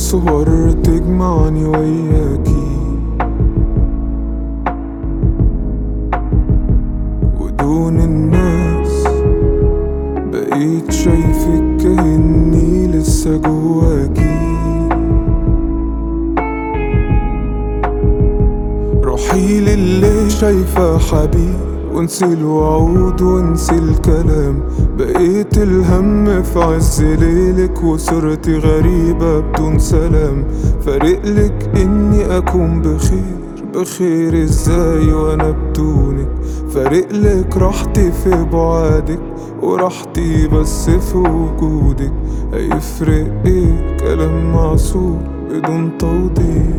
صور تجمعني وياكي ودون الناس بقيت شايفك كأني لسه جواكي روحي للي شايفة حبيب وانسي الوعود وانسي الكلام بقيت الهم في عز ليلك وصرت غريبة بدون سلام فارقلك اني اكون بخير بخير ازاي وانا بدونك فارقلك راحتي في بعادك وراحتي بس في وجودك هيفرق ايه كلام معصور بدون توضيح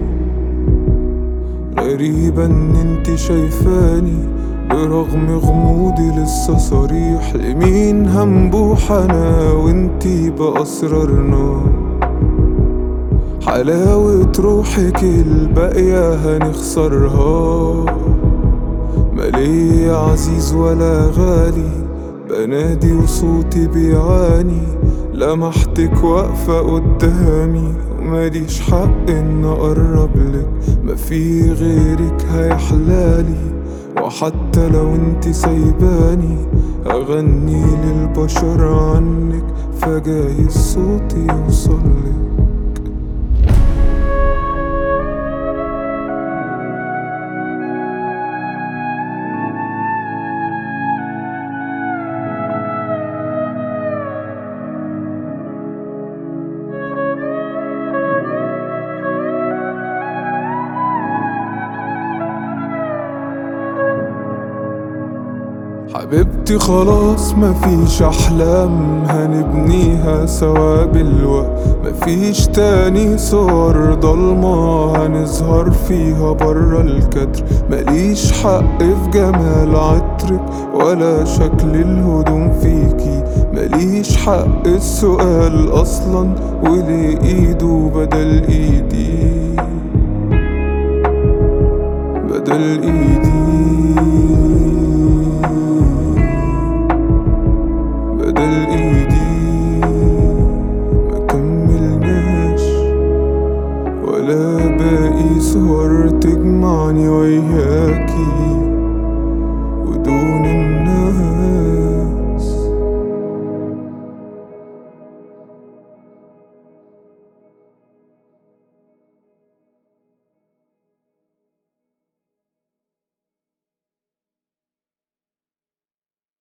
غريبة ان انت شايفاني برغم غموضي لسه صريح لمين هنبوح انا وانتي بأسرارنا حلاوة روحك الباقية هنخسرها مالي عزيز ولا غالي بنادي وصوتي بيعاني لمحتك واقفة قدامي وماليش حق ان اقرب لك ما في غيرك هيحلالي وحتى لو انت سايباني اغني للبشر عنك فجايز صوتي يوصلك حبيبتي خلاص مفيش احلام هنبنيها سوا بالوقت مفيش تاني صور ضلمة هنظهر فيها برا الكدر ماليش حق في جمال عطرك ولا شكل الهدوم فيكي ماليش حق السؤال اصلا وليه ايده بدل ايدي بدل ايدي بدل ايدي ما كملناش ولا باقي صور تجمعني وياكي ودون